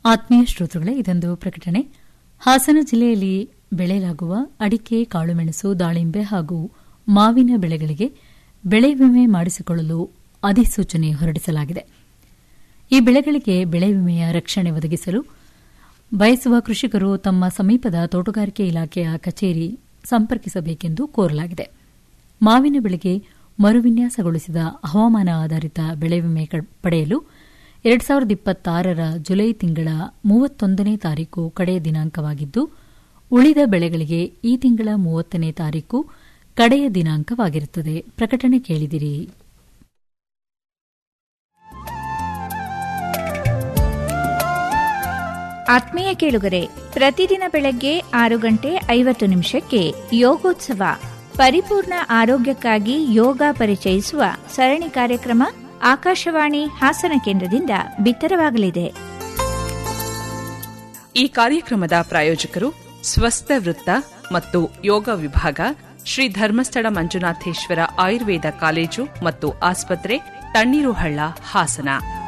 ಆತ್ಮೀಯ ಶ್ರೋತೃಗಳೇ ಇದೊಂದು ಪ್ರಕಟಣೆ ಹಾಸನ ಜಿಲ್ಲೆಯಲ್ಲಿ ಬೆಳೆಯಲಾಗುವ ಅಡಿಕೆ ಕಾಳುಮೆಣಸು ದಾಳಿಂಬೆ ಹಾಗೂ ಮಾವಿನ ಬೆಳೆಗಳಿಗೆ ಬೆಳೆ ವಿಮೆ ಮಾಡಿಸಿಕೊಳ್ಳಲು ಅಧಿಸೂಚನೆ ಹೊರಡಿಸಲಾಗಿದೆ ಈ ಬೆಳೆಗಳಿಗೆ ಬೆಳೆ ವಿಮೆಯ ರಕ್ಷಣೆ ಒದಗಿಸಲು ಬಯಸುವ ಕೃಷಿಕರು ತಮ್ಮ ಸಮೀಪದ ತೋಟಗಾರಿಕೆ ಇಲಾಖೆಯ ಕಚೇರಿ ಸಂಪರ್ಕಿಸಬೇಕೆಂದು ಕೋರಲಾಗಿದೆ ಮಾವಿನ ಬೆಳೆಗೆ ಮರುವಿನ್ಯಾಸಗೊಳಿಸಿದ ಹವಾಮಾನ ಆಧಾರಿತ ಬೆಳೆ ವಿಮೆ ಪಡೆಯಲು ಎರಡು ಸಾವಿರದ ಇಪ್ಪತ್ತಾರರ ಜುಲೈ ತಿಂಗಳ ಮೂವತ್ತೊಂದನೇ ತಾರೀಕು ಕಡೆಯ ದಿನಾಂಕವಾಗಿದ್ದು ಉಳಿದ ಬೆಳೆಗಳಿಗೆ ಈ ತಿಂಗಳ ಮೂವತ್ತನೇ ತಾರೀಕು ಕಡೆಯ ದಿನಾಂಕವಾಗಿರುತ್ತದೆ ಪ್ರಕಟಣೆ ಕೇಳಿದಿರಿ ಆತ್ಮೀಯ ಕೇಳುಗರೆ ಪ್ರತಿದಿನ ಬೆಳಗ್ಗೆ ಆರು ಗಂಟೆ ಐವತ್ತು ನಿಮಿಷಕ್ಕೆ ಯೋಗೋತ್ಸವ ಪರಿಪೂರ್ಣ ಆರೋಗ್ಯಕ್ಕಾಗಿ ಯೋಗ ಪರಿಚಯಿಸುವ ಸರಣಿ ಕಾರ್ಯಕ್ರಮ ಆಕಾಶವಾಣಿ ಹಾಸನ ಕೇಂದ್ರದಿಂದ ಬಿತ್ತರವಾಗಲಿದೆ ಈ ಕಾರ್ಯಕ್ರಮದ ಪ್ರಾಯೋಜಕರು ಸ್ವಸ್ಥ ವೃತ್ತ ಮತ್ತು ಯೋಗ ವಿಭಾಗ ಶ್ರೀ ಧರ್ಮಸ್ಥಳ ಮಂಜುನಾಥೇಶ್ವರ ಆಯುರ್ವೇದ ಕಾಲೇಜು ಮತ್ತು ಆಸ್ಪತ್ರೆ ತಣ್ಣೀರುಹಳ್ಳ ಹಾಸನ